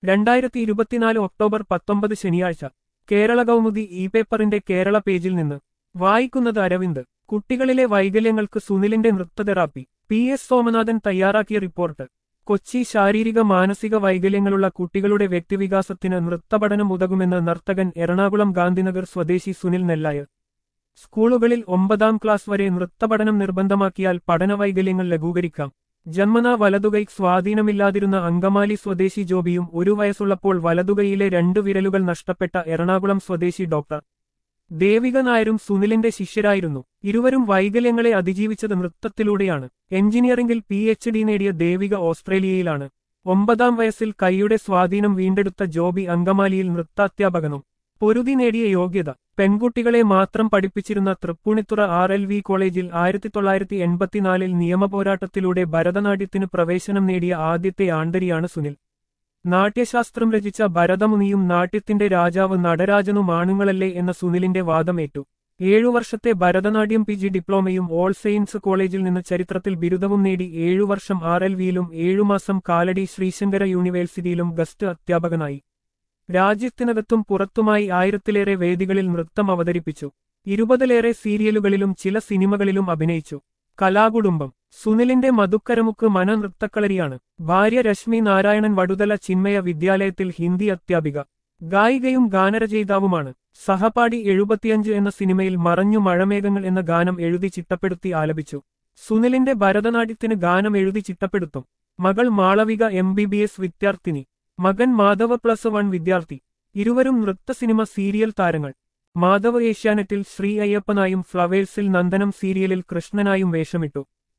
രണ്ടായിരത്തി ഇരുപത്തിനാല് ഒക്ടോബർ പത്തൊമ്പത് ശനിയാഴ്ച കേരള കൗമുദി ഇ പേപ്പറിന്റെ കേരള പേജിൽ നിന്ന് വായിക്കുന്നത് അരവിന്ദ് കുട്ടികളിലെ വൈകല്യങ്ങൾക്ക് സുനിലിന്റെ നൃത്തതെറാപ്പി പി എസ് സോമനാഥൻ തയ്യാറാക്കിയ റിപ്പോർട്ട് കൊച്ചി ശാരീരിക മാനസിക വൈകല്യങ്ങളുള്ള കുട്ടികളുടെ വ്യക്തിവികാസത്തിന് നൃത്തപഠനം ഉതകുമെന്ന് നർത്തകൻ എറണാകുളം ഗാന്ധിനഗർ സ്വദേശി സുനിൽ നെല്ലായർ സ്കൂളുകളിൽ ഒമ്പതാം ക്ലാസ് വരെ നൃത്തപഠനം നിർബന്ധമാക്കിയാൽ പഠനവൈകല്യങ്ങൾ ലഘൂകരിക്കാം ജന്മനാ വലതുകൈ സ്വാധീനമില്ലാതിരുന്ന അങ്കമാലി സ്വദേശി ജോബിയും ഒരു വയസ്സുള്ളപ്പോൾ വലതുകൈയിലെ രണ്ടു വിരലുകൾ നഷ്ടപ്പെട്ട എറണാകുളം സ്വദേശി ഡോക്ടർ ദേവിക നായരും സുനിലിന്റെ ശിഷ്യരായിരുന്നു ഇരുവരും വൈകല്യങ്ങളെ അതിജീവിച്ചത് നൃത്തത്തിലൂടെയാണ് എഞ്ചിനീയറിംഗിൽ പി എച്ച് ഡി നേടിയ ദേവിക ഓസ്ട്രേലിയയിലാണ് ഒമ്പതാം വയസ്സിൽ കൈയുടെ സ്വാധീനം വീണ്ടെടുത്ത ജോബി അങ്കമാലിയിൽ നൃത്താധ്യാപകനും പൊരുതി നേടിയ യോഗ്യത പെൺകുട്ടികളെ മാത്രം പഠിപ്പിച്ചിരുന്ന തൃപ്പൂണിത്തുറ ആർ എൽ വി കോളേജിൽ ആയിരത്തി തൊള്ളായിരത്തി എൺപത്തിനാലിൽ നിയമപോരാട്ടത്തിലൂടെ ഭരതനാട്യത്തിന് പ്രവേശനം നേടിയ ആദ്യത്തെ ആണ്ടരിയാണ് സുനിൽ നാട്യശാസ്ത്രം രചിച്ച ഭരതമുനിയും നാട്യത്തിന്റെ രാജാവ് നടരാജനും ആണുങ്ങളല്ലേ എന്ന സുനിലിന്റെ വാദമേറ്റു ഏഴു വർഷത്തെ ഭരതനാട്യം പി ജി ഡിപ്ലോമയും ഓൾ സെയിൻസ് കോളേജിൽ നിന്ന് ചരിത്രത്തിൽ ബിരുദവും നേടി ഏഴു വർഷം ആർ എൽ വിയിലും ഏഴുമാസം കാലടി ശ്രീശങ്കര യൂണിവേഴ്സിറ്റിയിലും ഗസ്റ്റ് അധ്യാപകനായി രാജ്യത്തിനകത്തും പുറത്തുമായി ആയിരത്തിലേറെ വേദികളിൽ നൃത്തം അവതരിപ്പിച്ചു ഇരുപതിലേറെ സീരിയലുകളിലും ചില സിനിമകളിലും അഭിനയിച്ചു കലാകുടുംബം സുനിലിന്റെ മധുക്കരമുക്ക് മനനൃത്തക്കളരിയാണ് ഭാര്യ രശ്മി നാരായണൻ വടുതല ചിന്മയ വിദ്യാലയത്തിൽ ഹിന്ദി അധ്യാപിക ഗായികയും ഗാനരചയിതാവുമാണ് സഹപാഠി എഴുപത്തിയഞ്ച് എന്ന സിനിമയിൽ മറഞ്ഞു മഴമേഘങ്ങൾ എന്ന ഗാനം എഴുതി ചിട്ടപ്പെടുത്തി ആലപിച്ചു സുനിലിന്റെ ഭരതനാട്യത്തിന് ഗാനം എഴുതി ചിട്ടപ്പെടുത്തും മകൾ Malavika M B B S വിദ്യാർത്ഥിനി മകൻ മാധവ പ്ലസ് വൺ വിദ്യാർത്ഥി ഇരുവരും നൃത്ത സിനിമ സീരിയൽ താരങ്ങൾ മാധവ് ഏഷ്യാനെറ്റിൽ ശ്രീ അയ്യപ്പനായും ഫ്ലവേഴ്സിൽ നന്ദനം സീരിയലിൽ കൃഷ്ണനായും വേഷമിട്ടു